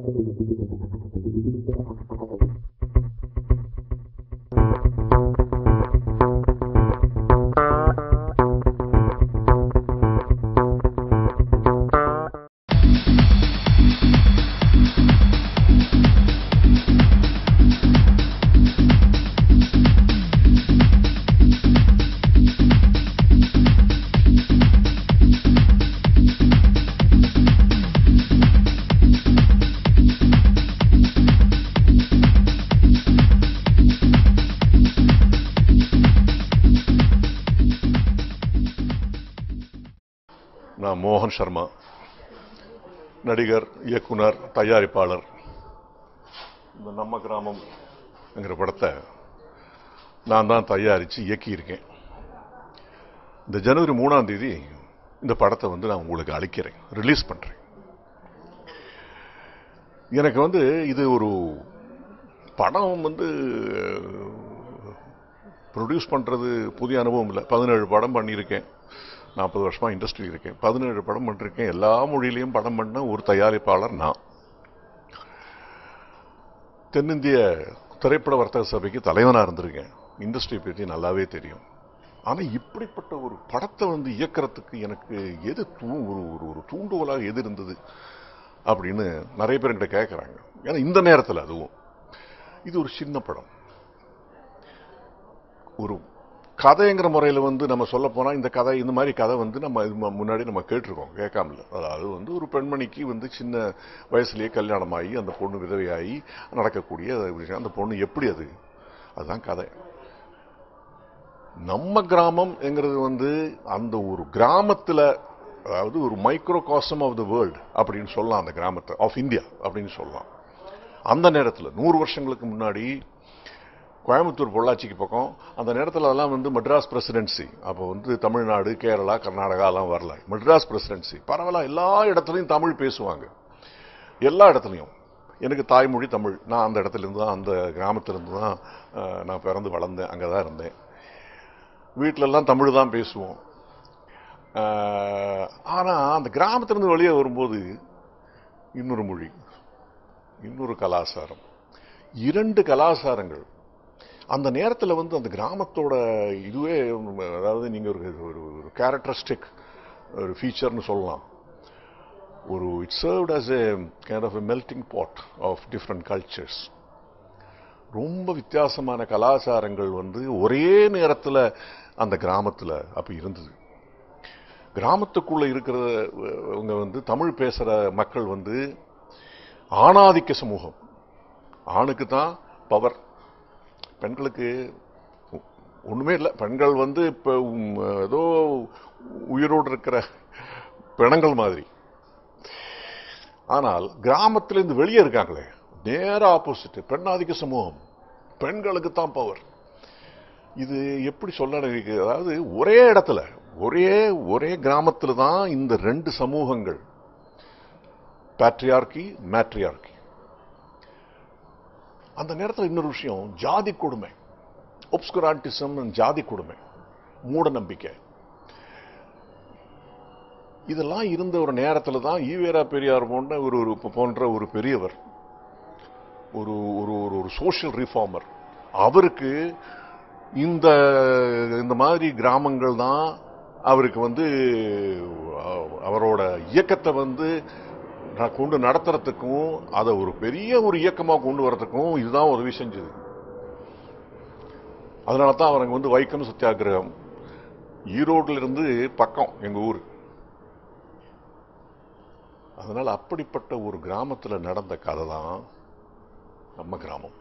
நான் மோகன் சர்மா நடிகர் இயக்குனர் தயாரிப்பாளர் இந்த நம்ம கிராமம் என்கிற படத்தை நான் தான் தயாரித்து இயக்கியிருக்கேன் இந்த ஜனவரி மூணாம் தேதி இந்த படத்தை வந்து நான் உங்களுக்கு அளிக்கிறேன் ரிலீஸ் பண்ணுறேன் எனக்கு வந்து இது ஒரு படம் வந்து ப்ரொடியூஸ் பண்ணுறது புதிய அனுபவம் இல்லை பதினேழு படம் பண்ணியிருக்கேன் நாற்பது வருஷமா இண்டஸ்ட்ரி இருக்கேன் பதினேழு படம் பண்ணிருக்கேன் எல்லா மொழியிலையும் படம் பண்ண ஒரு தயாரிப்பாளர் நான் தென்னிந்திய திரைப்பட வர்த்தக சபைக்கு தலைவனாக இருந்திருக்கேன் இண்டஸ்ட்ரி பற்றி நல்லாவே தெரியும் ஆனால் இப்படிப்பட்ட ஒரு படத்தை வந்து இயக்கிறதுக்கு எனக்கு எது தூ ஒரு ஒரு ஒரு தூண்டுகோலாக எது இருந்தது அப்படின்னு நிறைய பேர் என்கிட்ட கேட்குறாங்க ஏன்னா இந்த நேரத்தில் அதுவும் இது ஒரு சின்ன படம் ஒரு கதைங்கிற முறையில் வந்து நம்ம சொல்ல போனால் இந்த கதை இந்த மாதிரி கதை வந்து நம்ம இது மு- முன்னாடி நம்ம கேட்டிருக்கோம் கேட்காமல அதாவது வந்து ஒரு பெண்மணிக்கு வந்து சின்ன வயசுலயே கல்யாணமாகி அந்த பொண்ணு விதவையாகி நடக்கக்கூடிய விஷயம் அந்த பொண்ணு எப்படி அது அதுதான் கதை நம்ம கிராமம்ங்கிறது வந்து அந்த ஒரு கிராமத்துல அதாவது ஒரு microcosm of the world அப்படின்னு சொல்லலாம் அந்த கிராமத்தை ஆஃப் இந்தியா அப்படின்னு சொல்லலாம் அந்த நேரத்தில் நூறு வருஷங்களுக்கு முன்னாடி கோயம்புத்தூர் பொள்ளாச்சிக்கு பக்கம் அந்த நேரத்தில் அதெல்லாம் வந்து மெட்ராஸ் பிரசிடென்சி அப்போ வந்து தமிழ்நாடு கேரளா கர்நாடகா எல்லாம் வரல மெட்ராஸ் பிரசிடென்சி பரவாயில்ல எல்லா இடத்துலையும் தமிழ் பேசுவாங்க எல்லா இடத்துலையும் எனக்கு தாய்மொழி தமிழ் நான் அந்த இடத்துல இருந்து தான் அந்த கிராமத்திலிருந்து தான் அஹ், நான் பிறந்து வளர்ந்தேன் அங்கே தான் இருந்தேன் வீட்டிலெல்லாம் தமிழ் தான் பேசுவோம் ஆனால் அந்த கிராமத்திலிருந்து வெளியே வரும்போது இன்னொரு மொழி இன்னொரு கலாச்சாரம் இரண்டு கலாச்சாரங்கள் அந்த நேரத்தில் வந்து அந்த கிராமத்தோட இதுவே அதாவது நீங்கள் ஒரு ஒரு ஒரு கேரக்டரிஸ்டிக் ஒரு ஃபீச்சர்னு சொல்லலாம் ஒரு it served as a kind of a melting pot of different cultures ரொம்ப வித்தியாசமான கலாச்சாரங்கள் வந்து ஒரே நேரத்தில் அந்த கிராமத்தில் அப்போ இருந்தது கிராமத்துக்குள்ள இருக்கிறவங்க வந்து தமிழ் பேசுகிற மக்கள் வந்து ஆணாதிக்க சமூகம் ஆணுக்கு தான் பவர் பெண்களுக்கு ஒ- ஒண்ணுமே இல்லை பெண்கள் வந்து இப்போ ஏதோ உயிரோடு இருக்கிற பிணங்கள் மாதிரி ஆனால் கிராமத்திலிருந்து வெளியே இருக்காங்களே நேர ஆப்போசிட் பெண்ணாதிக்க சமூகம் பெண்களுக்கு தான் பவர் இது எப்படி சொல்ல எனக்கு அதாவது ஒரே இடத்துல ஒரே ஒரே கிராமத்தில் தான் இந்த ரெண்டு சமூகங்கள் பேட்ரியார்கி மேட்ரியார்கி அந்த நேரத்தில் இன்னொரு விஷயம் ஜாதி கொடுமை ஒப்ஸ்குரான்டிசம் ஜாதி கொடுமை மூட நம்பிக்கை இதெல்லாம் இருந்த ஒரு நேரத்தில் தான் ஈவேரா பெரியார் போன்ற ஒரு ஒரு போன்ற ஒரு பெரியவர் ஒரு ஒரு ஒரு ஒரு சோஷியல் ரிஃபார்மர் அவருக்கு இந்த இந்த மாதிரி கிராமங்கள் தான் அவருக்கு வந்து அஹ், அவரோட இயக்கத்தை வந்து ந- கொண்டு நடத்துறதுக்கும் அதை ஒரு பெரிய ஒரு இயக்கமாக கொண்டு வரதுக்கும் இதுதான் உதவி செஞ்சது அதனால தான் அவருக்கு வந்து வைக்கம் சத்தியாகிரகம் ஈரோட்ல இருந்து பக்கம் எங்க ஊர் அதனால அப்படிப்பட்ட ஒரு கிராமத்துல நடந்த கதை தான் நம்ம கிராமம்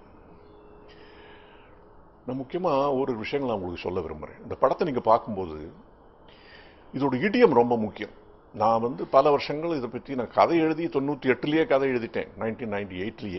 நான் முக்கியமா ஒரு விஷயங்கள் நான் உங்களுக்கு சொல்ல விரும்புறேன் இந்த படத்தை நீங்க பார்க்கும்போது இதோட இடியம் ரொம்ப முக்கியம் நான் வந்து பல வருஷங்கள் இதை பற்றி நான் கதை எழுதி தொண்ணூற்றி எட்டுலேயே கதை எழுதிட்டேன் நைன்டீன் நைன்டி எயிட்லேயே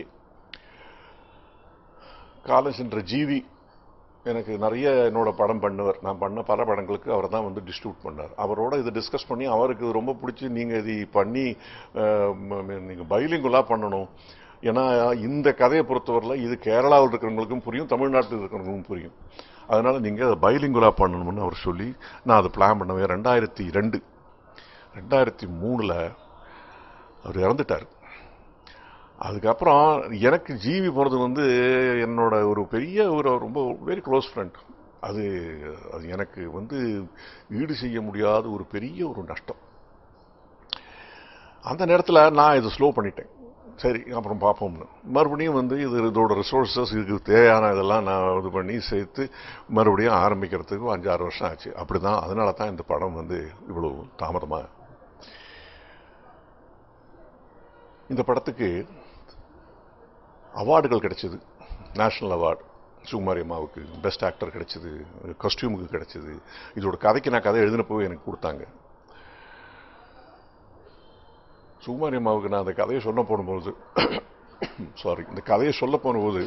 காலம் சென்ற ஜீவி எனக்கு நிறைய என்னோட படம் பண்ணவர் நான் பண்ண பல படங்களுக்கு அவர் தான் வந்து டிஸ்ட்ரிபியூட் பண்ணார் அவரோட இதை டிஸ்கஸ் பண்ணி அவருக்கு இது ரொம்ப பிடிச்சி நீங்கள் இது பண்ணி நீங்கள் பைலிங்குலாக பண்ணணும் ஏன்னா இந்த கதையை பொறுத்தவரையில் இது கேரளாவில் இருக்கிறவங்களுக்கும் புரியும் தமிழ்நாட்டில் இருக்கிறவங்களுக்கும் புரியும் அதனால நீங்கள் அதை பைலிங்குலாக பண்ணணும்னு அவர் சொல்லி நான் அதை பிளான் பண்ணவே ரெண்டாயிரத்தி ரெண்டு ரெண்டாயிரத்தி மூணில் அவர் இறந்துட்டார் அதுக்கப்புறம் எனக்கு ஜீவி போகிறது வந்து என்னோட ஒரு பெரிய ஒரு ரொம்ப வெரி க்ளோஸ் ஃப்ரெண்ட் அது அது எனக்கு வந்து ஈடு செய்ய முடியாத ஒரு பெரிய ஒரு நஷ்டம் அந்த நேரத்தில் நான் இதை ஸ்லோ பண்ணிட்டேன் சரி அப்புறம் பார்ப்போம்னு மறுபடியும் வந்து இது இதோட ரிசோர்ஸஸ் இதுக்கு தேவையான இதெல்லாம் நான் இது பண்ணி சேர்த்து மறுபடியும் ஆரம்பிக்கிறதுக்கு அஞ்சாறு வருஷம் ஆச்சு அப்படி தான் அதனால தான் இந்த படம் வந்து இவ்வளோ தாமதமாக இந்த படத்துக்கு அவார்டுகள் கிடைச்சது நேஷனல் அவார்டு சுகுமாரி அம்மாவுக்கு பெஸ்ட் ஆக்டர் கிடைச்சது கஸ்டியூமுக்கு கிடைச்சது இதோட கதைக்கு நான் கதை எழுதினப்போ எனக்கு கொடுத்தாங்க சுகுமாரி அம்மாவுக்கு நான் அந்த கதையை சொல்ல போகும்போது சாரி இந்த கதையை சொல்ல போனபோது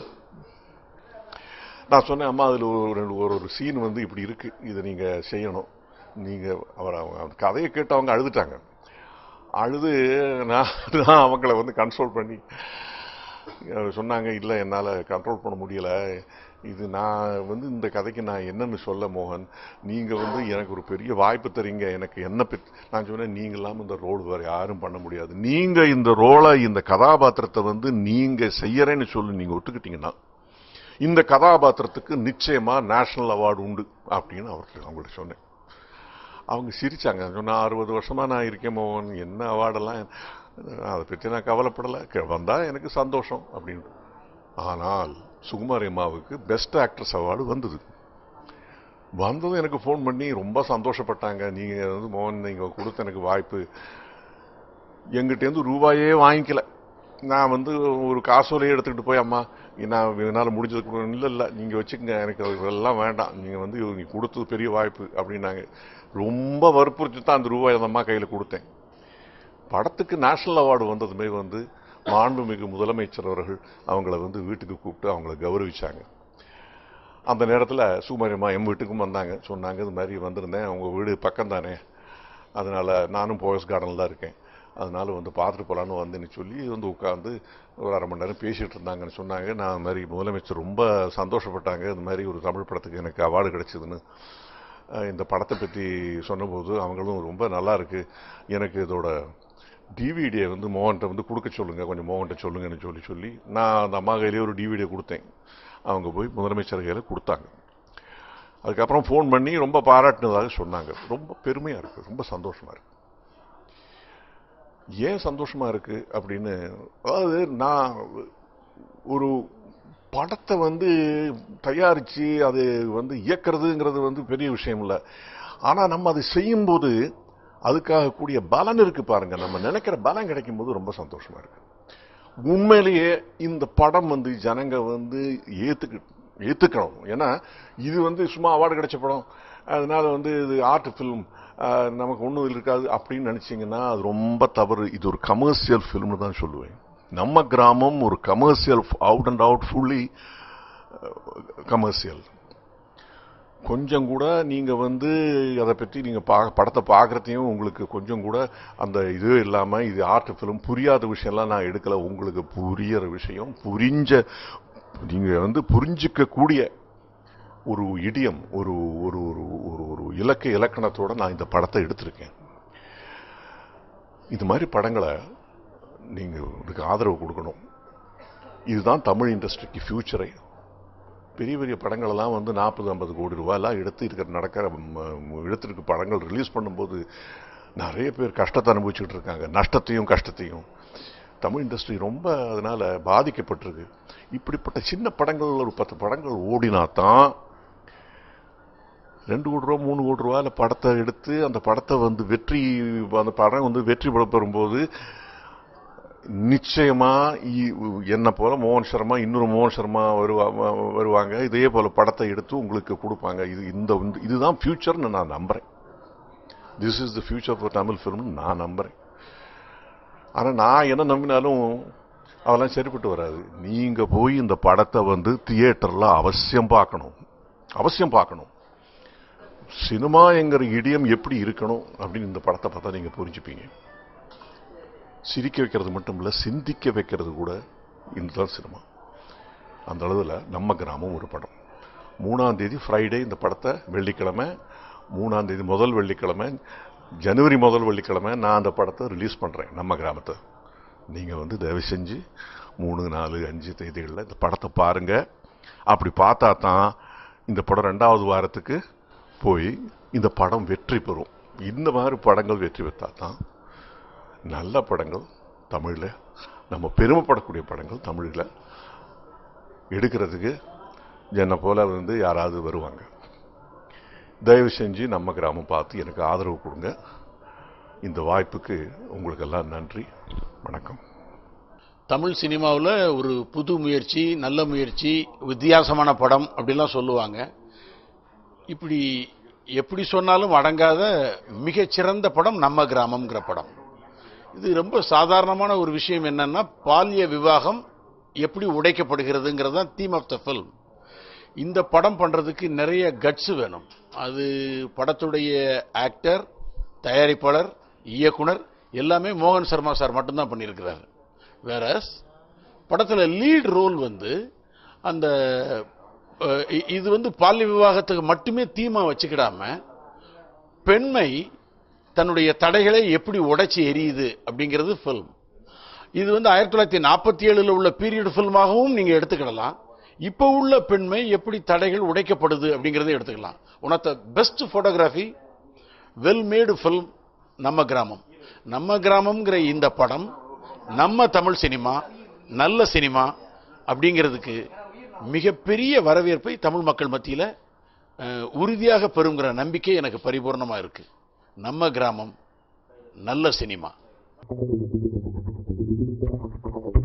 நான் சொன்னேன் அம்மா அதில் ஒரு ரெண்டு ஒரு ஒரு சீன் வந்து இப்படி இருக்கு இதை நீங்கள் செய்யணும் நீங்கள் அவர் அவங்க அந்த கதையை கேட்டு அவங்க அழுதுட்டாங்க அழுது நான் நான் அவங்கள வந்து கன்சோல் பண்ணி அவர் சொன்னாங்க இல்லை என்னால் கண்ட்ரோல் பண்ண முடியலை இது நான் வந்து இந்த கதைக்கு நான் என்னன்னு சொல்ல மோகன் நீங்கள் வந்து எனக்கு ஒரு பெரிய வாய்ப்பு தரீங்க எனக்கு என்ன பெத் நான் சொன்னேன் நீங்கள் இல்லாமல் இந்த ரோல் வேறு யாரும் பண்ண முடியாது நீங்கள் இந்த ரோலை இந்த கதாபாத்திரத்தை வந்து நீங்கள் செய்யறேன்னு சொல்லி நீங்கள் ஒத்துக்கிட்டீங்கன்னா இந்த கதாபாத்திரத்துக்கு நிச்சயமாக நேஷனல் அவார்டு உண்டு அப்படின்னு அவருக்கு அவங்கள்ட்ட சொன்னேன் அவங்க சிரிச்சாங்க சொன்னா அறுபது வருஷமா நான் இருக்கேன் மோகன் என்ன அவார்டெல்லாம் அதை பற்றி நான் கவலைப்படலை வந்தால் எனக்கு சந்தோஷம் அப்படின்னு ஆனால் சுகுமாரி அம்மாவுக்கு பெஸ்ட் ஆக்ட்ரஸ் அவார்டு வந்தது வந்ததும் எனக்கு ஃபோன் பண்ணி ரொம்ப சந்தோஷப்பட்டாங்க நீங்கள் வந்து மோகன் நீங்கள் கொடுத்த எனக்கு வாய்ப்பு எங்கிட்டேருந்து ரூபாயே வாங்கிக்கல நான் வந்து ஒரு காசோலையை எடுத்துக்கிட்டு போய் அம்மா நான் என்னால் முடிஞ்சதுக்கு இல்லை இல்லை நீங்கள் வச்சுக்கங்க எனக்கு இதெல்லாம் வேண்டாம் நீங்கள் வந்து நீ கொடுத்தது பெரிய வாய்ப்பு அப்படின்னாங்க ரொம்ப வற்புறுத்தி தான் அந்த ரூபாய் அந்த அம்மா கையில் கொடுத்தேன் படத்துக்கு நேஷனல் அவார்டு வந்ததுமே வந்து மாண்புமிகு முதலமைச்சர் அவர்கள் அவங்கள வந்து வீட்டுக்கு கூப்பிட்டு அவங்கள கௌரவிச்சாங்க அந்த நேரத்தில் சுகுமாரியம்மா எம் வீட்டுக்கும் வந்தாங்க சொன்னாங்க இது மாதிரி வந்திருந்தேன் அவங்க வீடு பக்கம் தானே அதனால் நானும் போயஸ் கார்டனில் தான் இருக்கேன் அதனால் வந்து பார்த்துட்டு போகலான்னு வந்தேன்னு சொல்லி வந்து உட்காந்து ஒரு அரை மணி நேரம் பேசிகிட்டு இருந்தாங்கன்னு சொன்னாங்க நான் அது மாதிரி முதலமைச்சர் ரொம்ப சந்தோஷப்பட்டாங்க இது மாதிரி ஒரு தமிழ் படத்துக்கு எனக்கு அவார்டு கிடைச்சதுன்னு இந்த படத்தை பற்றி சொன்னபோது அவங்களும் ரொம்ப நல்லா இருக்கு எனக்கு இதோட டிவிடியை வந்து மோகன்கிட்ட வந்து கொடுக்க சொல்லுங்க கொஞ்சம் மோகன்கிட்ட சொல்லுங்கன்னு சொல்லி சொல்லி நான் அந்த அம்மா கையிலேயே ஒரு டிவிடியை கொடுத்தேன் அவங்க போய் முதலமைச்சர் கையில் கொடுத்தாங்க அதுக்கப்புறம் ஃபோன் பண்ணி ரொம்ப பாராட்டினதாக சொன்னாங்க ரொம்ப பெருமையாக இருக்குது ரொம்ப சந்தோஷமாக இருக்குது ஏன் சந்தோஷமாக இருக்குது அப்படின்னு அதாவது நான் ஒரு படத்தை வந்து தயாரித்து அது வந்து இயக்கிறதுங்கிறது வந்து பெரிய விஷயம் இல்லை ஆனால் நம்ம அதை செய்யும்போது அதுக்காக கூடிய பலன் இருக்கு பாருங்க நம்ம நினைக்கிற பலன் கிடைக்கும் போது ரொம்ப சந்தோஷமா இருக்கு உண்மையிலேயே இந்த படம் வந்து ஜனங்க வந்து ஏத்துக்க ஏத்துக்கணும் ஏன்னா இது வந்து சும்மா அவார்டு கிடைச்ச படம் அதனால வந்து இது ஆர்ட் ஃபிலிம் நமக்கு ஒன்றும் இருக்காது அப்படின்னு நினைச்சீங்கன்னா அது ரொம்ப தவறு இது ஒரு கமர்ஷியல் ஃபிலிம்னு தான் சொல்லுவேன் நம்ம கிராமம் ஒரு commercial out and out fully commercial கொஞ்சம் கூட நீங்க வந்து அதை பற்றி நீங்க பா படத்தை பார்க்குறதையும் உங்களுக்கு கொஞ்சம் கூட அந்த இது இல்லாம இது ஆர்ட் ஃபிலிம் புரியாத விஷயம்லாம் நான் எடுக்கல உங்களுக்கு புரியற விஷயம் புரிஞ்ச நீங்க வந்து புரிஞ்சிக்க கூடிய ஒரு இடியம் ஒரு ஒரு ஒரு ஒரு ஒரு இலக்க இலக்கணத்தோட நான் இந்த படத்தை எடுத்திருக்கேன் இது மாதிரி படங்களை நீங்க இதுக்கு ஆதரவு கொடுக்கணும் இதுதான் தமிழ் இண்டஸ்ட்ரிக்கு ஃபியூச்சரை பெரிய பெரிய படங்களெல்லாம் வந்து நாற்பது ஐம்பது கோடி ரூபாயெல்லாம் எடுத்து இருக்கிற நடக்கிற எடுத்திருக்க படங்கள் ரிலீஸ் பண்ணும்போது நிறைய பேர் கஷ்டத்தை அனுபவிச்சுட்டு இருக்காங்க நஷ்டத்தையும் கஷ்டத்தையும் தமிழ் இண்டஸ்ட்ரி ரொம்ப அதனால பாதிக்கப்பட்டிருக்கு இப்படிப்பட்ட சின்ன படங்கள் ஒரு பத்து படங்கள் ஓடினா தான் ரெண்டு கோடி ரூபா மூணு கோடி ரூபாயில் படத்தை எடுத்து அந்த படத்தை வந்து வெற்றி அந்த படம் வந்து வெற்றி பெறும்போது நிச்சயமா என்ன போல மோகன் சர்மா இன்னொரு மோகன் சர்மா வருவா வருவாங்க இதே போல படத்தை எடுத்து உங்களுக்கு கொடுப்பாங்க இது இந்த இதுதான் ஃபியூச்சர்னு நான் நம்புறேன் this is the future for Tamil film நான் நம்புறேன் ஆனா நான் என்ன நம்பினாலும் அதெல்லாம் சரிப்பட்டு வராது நீங்க போய் இந்த படத்தை வந்து தியேட்டர்ல அவசியம் பார்க்கணும் அவசியம் பார்க்கணும் சினிமா என்கிற இடியம் எப்படி இருக்கணும் அப்படின்னு இந்த படத்தை பார்த்தா நீங்க புரிஞ்சுப்பீங்க சிரிக்க வைக்கிறது மட்டும் இல்லை சிந்திக்க வைக்கிறது கூட இதுதான் சினிமா அந்த அளவில் நம்ம கிராமம் ஒரு படம் மூணாம் தேதி ஃப்ரைடே இந்த படத்தை வெள்ளிக்கிழமை மூணாம் தேதி முதல் வெள்ளிக்கிழமை ஜனவரி முதல் வெள்ளிக்கிழமை நான் அந்த படத்தை ரிலீஸ் பண்ணுறேன் நம்ம கிராமத்தை நீங்கள் வந்து தயவு செஞ்சு மூணு நாலு அஞ்சு தேதிகளில் இந்த படத்தை பாருங்க அப்படி பார்த்தா தான் இந்த படம் ரெண்டாவது வாரத்துக்கு போய் இந்த படம் வெற்றி பெறும் இந்த மாதிரி படங்கள் வெற்றி பெற்றா தான் நல்ல படங்கள் தமிழில் நம்ம பெருமைப்படக்கூடிய படங்கள் தமிழில் எடுக்கிறதுக்கு என்னை போல வந்து யாராவது வருவாங்க தயவு செஞ்சு நம்ம கிராமம் பார்த்து எனக்கு ஆதரவு கொடுங்க இந்த வாய்ப்புக்கு உங்களுக்கெல்லாம் நன்றி வணக்கம் தமிழ் சினிமாவில் ஒரு புது முயற்சி நல்ல முயற்சி வித்தியாசமான படம் அப்படிலாம் சொல்லுவாங்க இப்படி எப்படி சொன்னாலும் அடங்காத மிகச்சிறந்த படம் நம்ம கிராமம்ங்கிற படம் இது ரொம்ப சாதாரணமான ஒரு விஷயம் என்னன்னா பாலிய விவாகம் எப்படி உடைக்கப்படுகிறதுங்கிறது தான் தீம் ஆஃப் த ஃபில்ம் இந்த படம் பண்ணுறதுக்கு நிறைய கட்ஸ் வேணும் அது படத்துடைய ஆக்டர் தயாரிப்பாளர் இயக்குனர் எல்லாமே மோகன் சர்மா சார் மட்டும்தான் பண்ணியிருக்கிறாரு வேற படத்தில் லீட் ரோல் வந்து அந்த அஹ், இ- இது வந்து பாலிய விவாகத்துக்கு மட்டுமே தீமா வச்சுக்கிடாம பெண்மை தன்னுடைய தடைகளை எப்படி உடைச்சி எரியுது அப்படிங்கிறது ஃபில்ம் இது வந்து ஆயிரத்தி தொள்ளாயிரத்தி நாற்பத்தி ஏழுல உள்ள பீரியட் ஃபில்மாகவும் நீங்க எடுத்துக்கிடலாம் இப்போ உள்ள பெண்மை எப்படி தடைகள் உடைக்கப்படுது அப்படிங்கறதை எடுத்துக்கலாம் one of the best photography well made film நம்ம கிராமம் நம்ம கிராமம்ங்கிற இந்த படம் நம்ம தமிழ் சினிமா நல்ல சினிமா அப்படிங்கிறதுக்கு மிகப்பெரிய வரவேற்பை தமிழ் மக்கள் மத்தியில் உறுதியாக பெறுங்கிற நம்பிக்கை எனக்கு பரிபூர்ணமாக இருக்கு நம்ம கிராமம் நல்ல சினிமா